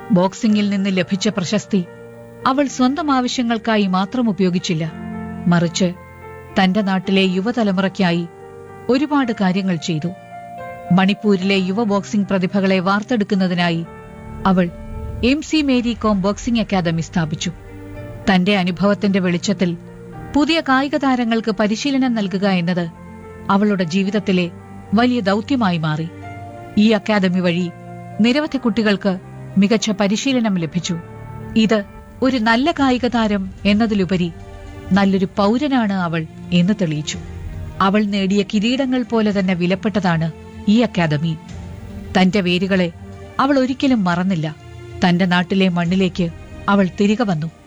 ബോക്സിംഗിൽ നിന്ന് ലഭിച്ച പ്രശസ്തി അവൾ സ്വന്തം ആവശ്യങ്ങൾക്കായി മാത്രം ഉപയോഗിച്ചില്ല മറിച്ച് തന്റെ നാട്ടിലെ യുവതലമുറയ്ക്കായി ഒരുപാട് കാര്യങ്ങൾ ചെയ്തു മണിപ്പൂരിലെ യുവ ബോക്സിംഗ് പ്രതിഭകളെ വാർത്തെടുക്കുന്നതിനായി അവൾ M C Mary Kom boxing academy സ്ഥാപിച്ചു തന്റെ അനുഭവത്തിന്റെ വെളിച്ചത്തിൽ പുതിയ കായിക താരങ്ങൾക്ക് പരിശീലനം നൽകുക എന്നത് അവളുടെ ജീവിതത്തിലെ വലിയ ദൗത്യമായി മാറി ഈ അക്കാദമി വഴി നിരവധി കുട്ടികൾക്ക് മികച്ച പരിശീലനം ലഭിച്ചു ഇത് ഒരു നല്ല കായിക താരം എന്നതിലുപരി നല്ലൊരു പൗരനാണ് അവൾ എന്ന് തെളിയിച്ചു അവൾ നേടിയ കിരീടങ്ങൾ പോലെ തന്നെ വിലപ്പെട്ടതാണ് ഈ അക്കാദമി തന്റെ വേരുകളെ അവൾ ഒരിക്കലും മറന്നില്ല തന്റെ നാട്ടിലെ മണ്ണിലേക്ക് അവൾ തിരികെ വന്നു